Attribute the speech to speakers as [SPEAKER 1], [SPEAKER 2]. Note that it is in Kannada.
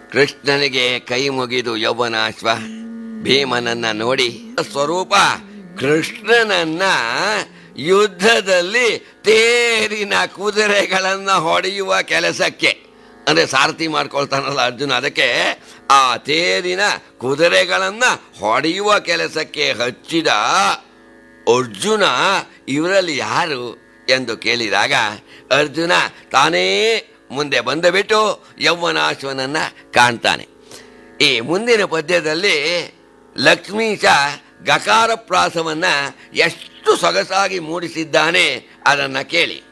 [SPEAKER 1] ಕೃಷ್ಣನಿಗೆ ಕೈ ಮುಗಿದು ಯೌವನಾಶ್ವ ಭೀಮನನ್ನ ನೋಡಿ ಸ್ವರೂಪ ಕೃಷ್ಣನನ್ನ ಯುದ್ಧದಲ್ಲಿ ತೇರಿನ ಕುದುರೆಗಳನ್ನ ಹೊಡೆಯುವ ಕೆಲಸಕ್ಕೆ ಅಂದ್ರೆ ಸಾರಥಿ ಮಾಡ್ಕೊಳ್ತಾನಲ್ಲ ಅರ್ಜುನ ಅದಕ್ಕೆ ಆ ತೇರಿನ ಕುದುರೆಗಳನ್ನ ಹೊಡೆಯುವ ಕೆಲಸಕ್ಕೆ ಹಚ್ಚಿದ ಅರ್ಜುನ ಇವರಲ್ಲಿ ಯಾರು ಎಂದು ಕೇಳಿದಾಗ ಅರ್ಜುನ ತಾನೇ ಮುಂದೆ ಬಂದುಬಿಟ್ಟು ಯೌವನಾಶ್ವನನ್ನ ಕಾಣ್ತಾನೆ ಈ ಮುಂದಿನ ಪದ್ಯದಲ್ಲಿ ಲಕ್ಷ್ಮೀಶ ಗಕಾರ ಪ್ರಾಸವನ್ನ ಎಷ್ಟು ಸೊಗಸಾಗಿ ಮೂಡಿಸಿದ್ದಾನೆ ಅದನ್ನ ಕೇಳಿ